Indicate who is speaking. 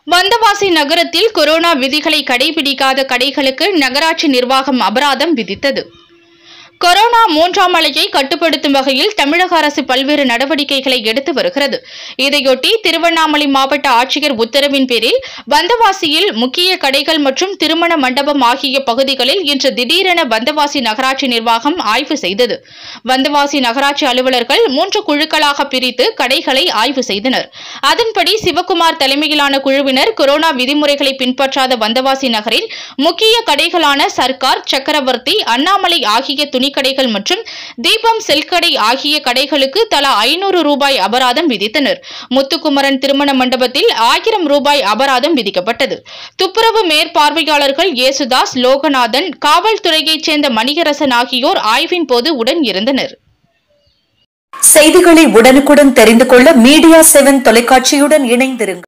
Speaker 1: வந்தவாசி நகரத்தில் கொரோனா விதிகளை கடைபிடிக்காத கடைகளுக்கு நகராட்சி நிர்வாகம் அபராதம் விதித்தது கொரோனா மூன்றாம் அலையை கட்டுப்படுத்தும் வகையில் தமிழக அரசு பல்வேறு நடவடிக்கைகளை எடுத்து வருகிறது இதையொட்டி திருவண்ணாமலை மாவட்ட ஆட்சியர் உத்தரவின் பேரில் வந்தவாசியில் முக்கிய கடைகள் மற்றும் திருமண மண்டபம் ஆகிய பகுதிகளில் இன்று திடீரென வந்தவாசி நகராட்சி நிர்வாகம் ஆய்வு செய்தது வந்தவாசி நகராட்சி அலுவலர்கள் மூன்று குழுக்களாக பிரித்து கடைகளை ஆய்வு செய்தனர் அதன்படி சிவக்குமார் தலைமையிலான குழுவினர் கொரோனா விதிமுறைகளை பின்பற்றாத வந்தவாசி நகரில் முக்கிய கடைகளான சர்க்கார் சக்கரவர்த்தி அண்ணாமலை ஆகிய துணிக்கடைகள் மற்றும் தீபம் செல்கடை ஆகிய கடைகளுக்கு தலா ஐநூறு ரூபாய் அபராதம் விதித்தனர் முத்துக்குமரன் திருமண மண்டபத்தில் ஆயிரம் ரூபாய் அபராதம் விதிக்கப்பட்டது துப்புரவு மேற்பார்வையாளர்கள் இயேசுதாஸ் லோகநாதன் காவல்துறையைச் சேர்ந்த மணிகரசன் ஆகியோர் ஆய்வின் போது உடன் இருந்தனர்
Speaker 2: செய்திகளை உடனுக்குடன் தெரிந்து கொள்ள மீடியா செவன் தொலைக்காட்சியுடன் இணைந்திருங்கள்